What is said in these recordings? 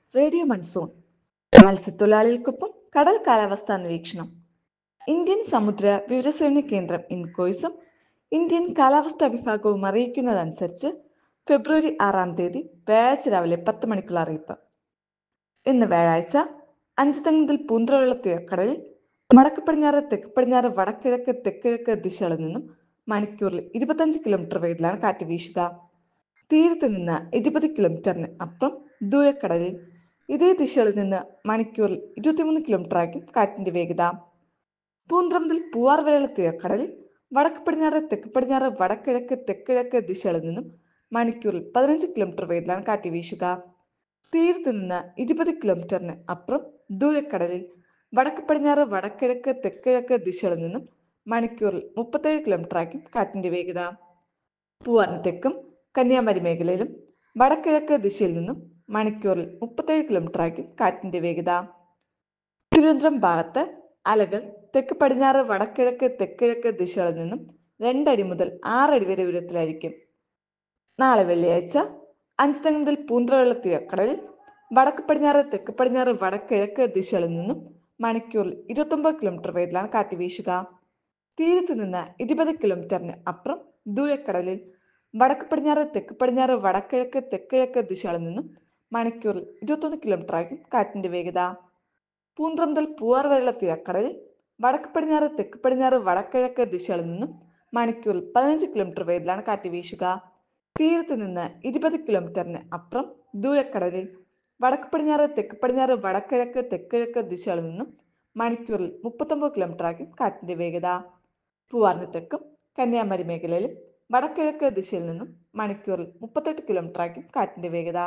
radio monsoon മത്സ്യത്തൊഴിലാളികൾക്കൊപ്പം കടൽ കാലാവസ്ഥാ നിരീക്ഷണം ഇന്ത്യൻ സമുദ്ര വിവരസേവന കേന്ദ്രം ഇൻകോയ്സും ഇന്ത്യൻ കാലാവസ്ഥാ വിഭാഗവും അറിയിക്കുന്നതനുസരിച്ച് ഫെബ്രുവരി ആറാം തീയതി വ്യാഴാഴ്ച രാവിലെ പത്ത് മണിക്കുള്ള അറിയിപ്പ് ഇന്ന് വ്യാഴാഴ്ച അഞ്ചുതെങ്ങ് മുതൽ പൂന്തറയുള്ള തീരക്കടലിൽ വടക്ക് പടിഞ്ഞാറ് തെക്ക് പടിഞ്ഞാറ് വടക്കിഴക്ക് തെക്കിഴക്ക് ദിശകളിൽ നിന്നും മണിക്കൂറിൽ ഇരുപത്തഞ്ച് കിലോമീറ്റർ വേഗത്തിലാണ് കാറ്റ് വീശുക തീരത്ത് നിന്ന് ഇരുപത് കിലോമീറ്ററിന് അപ്പുറം ദൂരക്കടലിൽ ഇതേ ദിശകളിൽ നിന്ന് മണിക്കൂറിൽ ഇരുപത്തിമൂന്ന് കിലോമീറ്റർ ആയിരിക്കും കാറ്റിന്റെ വേഗത പൂന്തറ മുതൽ പൂവാർ വരെയുള്ള തീരക്കടലിൽ വടക്ക് പടിഞ്ഞാറ് തെക്ക് പടിഞ്ഞാറ് വടക്കിഴക്ക് തെക്കിഴക്ക് ദിശകളിൽ നിന്നും മണിക്കൂറിൽ പതിനഞ്ച് കിലോമീറ്റർ വേഗത്തിലാണ് കാറ്റ് വീശുക തീരത്ത് നിന്ന് ഇരുപത് കിലോമീറ്ററിന് അപ്പുറം ദൂരക്കടലിൽ വടക്ക് പടിഞ്ഞാറ് വടക്കിഴക്ക് തെക്കിഴക്ക് ദിശകളിൽ നിന്നും മണിക്കൂറിൽ മുപ്പത്തേഴ് കിലോമീറ്റർ ആയിരിക്കും കാറ്റിന്റെ വേഗത പൂവാറിന് തെക്കും കന്യാകുമാരി മേഖലയിലും വടക്കിഴക്ക് ദിശയിൽ നിന്നും മണിക്കൂറിൽ മുപ്പത്തേഴ് കിലോമീറ്റർ ആയിരിക്കും കാറ്റിന്റെ വേഗത തിരുവനന്തപുരം ഭാഗത്ത് അലകൾ തെക്ക് പടിഞ്ഞാറ് വടക്കിഴക്ക് തെക്കിഴക്ക് ദിശകളിൽ നിന്നും രണ്ടടി മുതൽ ആറടി വരെ ഉയരത്തിലായിരിക്കും നാളെ വെള്ളിയാഴ്ച അഞ്ചുതെങ്ങ് മുതൽ പൂന്തറയുള്ള തീരക്കടലിൽ വടക്ക് പടിഞ്ഞാറ് തെക്ക് പടിഞ്ഞാറ് വടക്കിഴക്ക് ദിശകളിൽ നിന്നും മണിക്കൂറിൽ ഇരുപത്തൊമ്പത് കിലോമീറ്റർ വേഗത്തിലാണ് കാറ്റ് വീശുക തീരത്തു നിന്ന് ഇരുപത് കിലോമീറ്ററിന് അപ്പുറം ദൂരക്കടലിൽ വടക്ക് പടിഞ്ഞാറ് തെക്ക് പടിഞ്ഞാറ് വടക്കിഴക്ക് തെക്കിഴക്ക് ദിശകളിൽ നിന്നും മണിക്കൂറിൽ ഇരുപത്തൊന്ന് കിലോമീറ്റർ ആയിരിക്കും കാറ്റിന്റെ വേഗത പൂന്തറ മുതൽ പൂവാർ വരെയുള്ള തീരക്കടലിൽ വടക്ക് പടിഞ്ഞാറ് തെക്ക് പടിഞ്ഞാറ് വടക്കിഴക്ക് ദിശകളിൽ നിന്നും മണിക്കൂറിൽ പതിനഞ്ച് കിലോമീറ്റർ വേഗത്തിലാണ് കാറ്റ് വീശുക തീരത്ത് നിന്ന് ഇരുപത് കിലോമീറ്ററിന് അപ്പുറം ദൂരക്കടലിൽ വടക്ക് പടിഞ്ഞാറ് തെക്ക് പടിഞ്ഞാറ് വടക്കിഴക്ക് തെക്കിഴക്ക് ദിശകളിൽ നിന്നും മണിക്കൂറിൽ മുപ്പത്തൊമ്പത് കിലോമീറ്റർ ആയിരിക്കും കാറ്റിന്റെ വേഗത പൂവാറിന് തെക്കും കന്യാകുമാരി മേഖലയിലും വടക്കിഴക്ക് ദിശയിൽ നിന്നും മണിക്കൂറിൽ മുപ്പത്തെട്ട് കിലോമീറ്റർ ആയിരിക്കും കാറ്റിന്റെ വേഗത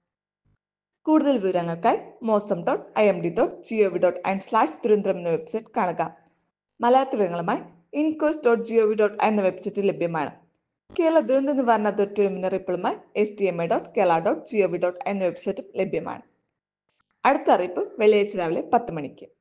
കൂടുതൽ വിവരങ്ങൾക്കായി Mausam dot I M D dot G O V dot in slash Thiruvananthapuram എന്ന വെബ്സൈറ്റ് കാണുക മലയാള വിവരങ്ങളുമായി INCOIS dot G O V dot എന്ന വെബ്സൈറ്റിൽ ലഭ്യമാണ് കേരള ദുരന്ത നിവാരണ അതോറിറ്റിയുടെ മുന്നറിയിപ്പുകളുമായി S T M A dot Kerala dot G O V dot എന്ന വെബ്സൈറ്റും ലഭ്യമാണ് അടുത്ത അറിയിപ്പ് വെള്ളിയാഴ്ച രാവിലെ പത്ത് മണിക്ക്